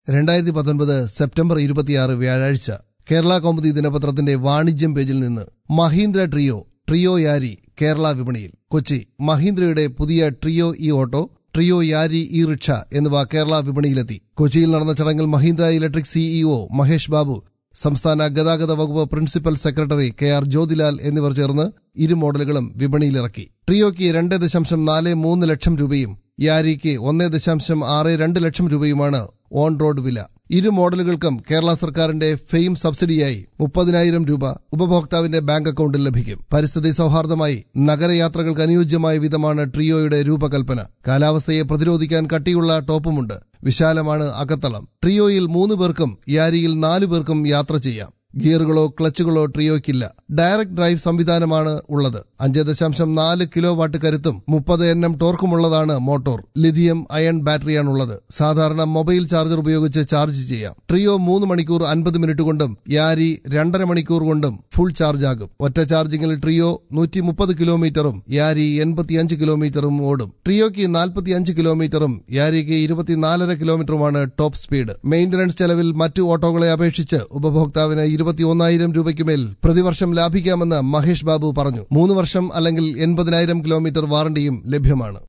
രണ്ടായിരത്തി പത്തൊൻപത് സെപ്റ്റംബർ ഇരുപത്തിയാറ് വ്യാഴാഴ്ച കേരള കൗമുദി ദിനപത്രത്തിന്റെ വാണിജ്യം പേജിൽ നിന്ന് മഹീന്ദ്ര ട്രിയോ ട്രിയോ യാരി കേരള വിപണിയിൽ കൊച്ചി മഹീന്ദ്രയുടെ പുതിയ Treo e auto Treo Yaari e rickshaw എന്നിവ കേരള വിപണിയിലെത്തി കൊച്ചിയിൽ നടന്ന ചടങ്ങിൽ മഹീന്ദ്ര ഇലക്ട്രിക് സിഇഒ മഹേഷ് ബാബു സംസ്ഥാന ഗതാഗത വകുപ്പ് principal secretary K R Jyothilal എന്നിവർ ചേർന്ന് ഇരു മോഡലുകളും വിപണിയിലിറക്കി ട്രിയോയ്ക്ക് രണ്ട് ദശാംശം നാല് മൂന്ന് ലക്ഷം രൂപയും യാരിക്ക് ഒന്ന് ദശാംശം ആറ് രണ്ട് ലക്ഷം രൂപയുമാണ് ഓൺ റോഡ് വില ഇരു മോഡലുകൾക്കും കേരള സർക്കാരിന്റെ ഫെയിം സബ്സിഡിയായി മുപ്പതിനായിരം രൂപ ഉപഭോക്താവിന്റെ ബാങ്ക് അക്കൌണ്ടിൽ ലഭിക്കും പരിസ്ഥിതി സൗഹാർദ്ദമായി നഗരയാത്രകൾക്ക് അനുയോജ്യമായ വിധമാണ് ട്രിയോയുടെ രൂപകൽപ്പന കാലാവസ്ഥയെ പ്രതിരോധിക്കാൻ കട്ടിയുള്ള ടോപ്പുമുണ്ട് വിശാലമാണ് അകത്തളം ട്രിയോയിൽ മൂന്ന് പേർക്കും യാരിയിൽ നാലു പേർക്കും യാത്ര ചെയ്യാം ഗിയറുകളോ ക്ലച്ചുകളോ ട്രിയോയ്ക്കില്ല ഡയറക്ട് ഡ്രൈവ് സംവിധാനമാണ് ഉള്ളത് അഞ്ച് ദശാംശം നാല് കിലോ വാട്ട് കരുത്തും മുപ്പത് എൻ എം ടോർക്കുമുള്ളതാണ് മോട്ടോർ ലിഥിയം അയൺ ബാറ്ററിയാണുള്ളത് സാധാരണ മൊബൈൽ ചാർജർ ഉപയോഗിച്ച് ചാർജ് ചെയ്യാം ട്രിയോ മൂന്ന് മണിക്കൂർ അൻപത് മിനിറ്റ് കൊണ്ടും യാരി രണ്ടര മണിക്കൂർ കൊണ്ടും ഫുൾ ചാർജ് ആകും ഒറ്റ ചാർജിങ്ങിൽ ട്രിയോ നൂറ്റി മുപ്പത് കിലോമീറ്ററും യാരി എൺപത്തിയഞ്ച് കിലോമീറ്ററും ഓടും ട്രിയോയ്ക്ക് നാൽപ്പത്തിയഞ്ച് കിലോമീറ്ററും യാരിക്ക് ഇരുപത്തിനാലര കിലോമീറ്ററുമാണ് ടോപ്പ് സ്പീഡ് മെയിന്റനൻസ് ചെലവിൽ മറ്റു ഓട്ടോകളെ അപേക്ഷിച്ച് ഉപഭോക്താവിന് ഇരുപത്തിയൊന്നായിരം രൂപയ്ക്കുമേൽ പ്രതിവർഷം ലാഭിക്കാമെന്ന് മഹേഷ് ബാബു പറഞ്ഞു മൂന്ന് വർഷം അല്ലെങ്കിൽ എൺപതിനായിരം കിലോമീറ്റർ വാറണ്ടിയും ലഭ്യമാണ്